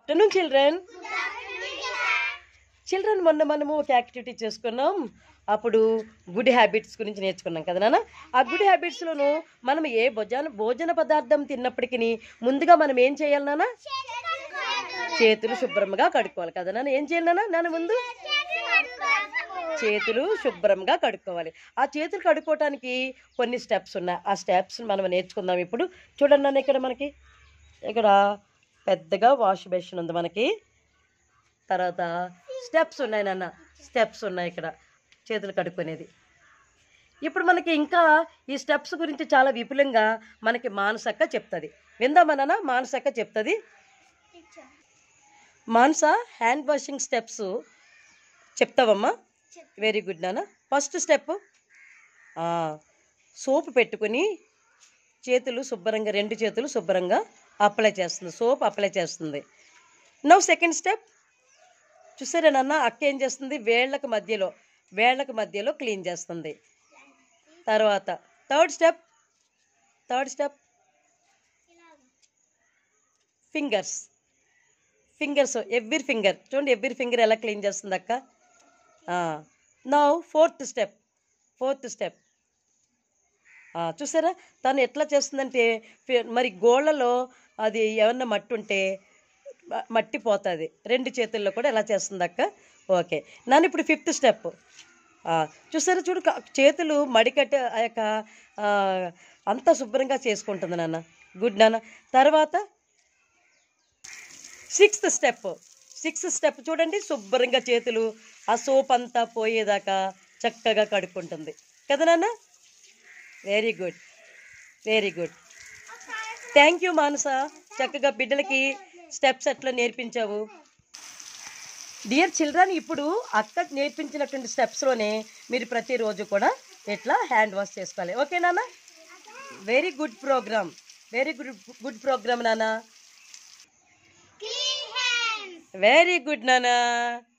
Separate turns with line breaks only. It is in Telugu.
ఆఫ్టర్నూన్ చిల్డ్రన్ చిల్డ్రన్ మొన్న మనము ఒక యాక్టివిటీ చేసుకున్నాం అప్పుడు గుడ్ హ్యాబిట్స్ గురించి నేర్చుకున్నాం కదా నాన్న ఆ గుడ్ హ్యాబిట్స్లోను మనం ఏ భోజన భోజన పదార్థం తిన్నప్పటికీ ముందుగా మనం ఏం చేయాలి నాన్న చేతులు శుభ్రంగా కడుక్కోవాలి కదా నాన్న ఏం చేయాలి నాన్న నాన్న ముందు చేతులు శుభ్రంగా కడుక్కోవాలి ఆ చేతులు కడుక్కోవటానికి కొన్ని స్టెప్స్ ఉన్నాయి ఆ స్టెప్స్ మనం నేర్చుకుందాం ఇప్పుడు చూడండి నాన్న ఇక్కడ మనకి ఇక్కడ పెద్దగా వాష్ బేసిన్ ఉంది మనకి తర్వాత స్టెప్స్ ఉన్నాయి నాన్న స్టెప్స్ ఉన్నాయి ఇక్కడ చేతులు కడుక్కునేది ఇప్పుడు మనకి ఇంకా ఈ స్టెప్స్ గురించి చాలా విపులంగా మనకి మానసక్క చెప్తుంది విందామా నాన్న మానసక్క చెప్తుంది మానస హ్యాండ్ వాషింగ్ స్టెప్స్ చెప్తావమ్మా వెరీ గుడ్ నాన్న ఫస్ట్ స్టెప్ సోపు పెట్టుకుని చేతులు శుభ్రంగా రెండు చేతులు శుభ్రంగా అప్లై చేస్తుంది సోప్ అప్లై చేస్తుంది నవ్ సెకండ్ స్టెప్ చూసారా నాన్న అక్క ఏం చేస్తుంది వేళ్ళకు మధ్యలో వేళ్ళకు మధ్యలో క్లీన్ చేస్తుంది తర్వాత third step third step fingers fingers every finger చూడండి ఎవ్రీ ఫింగర్ ఎలా క్లీన్ చేస్తుంది అక్క నా ఫోర్త్ స్టెప్ ఫోర్త్ స్టెప్ చూసారా తను ఎట్లా చేస్తుందంటే ఫి- మరి గోళ్ళలో అది ఏమన్నా మట్టి ఉంటే మ- మట్టి పోతుంది రెండు చేతుల్లో కూడా ఎలా చేస్తుంది అక్క ఓకే నన్ను ఇప్పుడు ఫిఫ్త్ స్టెప్ చూసారా చూడు క- చేతులు మడికట్ట ఆ యొక్క ఆ, అంతా శుభ్రంగా చేసుకుంటుంది నాన్న గుడ్ నాన్న తర్వాత సిక్స్త్ స్టెప్ సిక్స్త్ స్టెప్ చూడండి శుభ్రంగా చేతులు ఆ సోప్ అంతా పోయేదాకా చక్కగా కడుక్కుంటుంది కదా నాన్న very good very good thank you Manasa చక్కగా బిడ్డలకి స్టెప్స్ ఎట్లా నేర్పించావు డియర్ చిల్డ్రన్ ఇప్పుడు అక్క నేర్పించినటువంటి స్టెప్స్లోనే మీరు ప్రతిరోజు కూడా ఎట్లా హ్యాండ్ వాష్ చేసుకోవాలి ఓకే నాన్న very good programme very good good programme నాన్న వెరీ గుడ్ నాన్న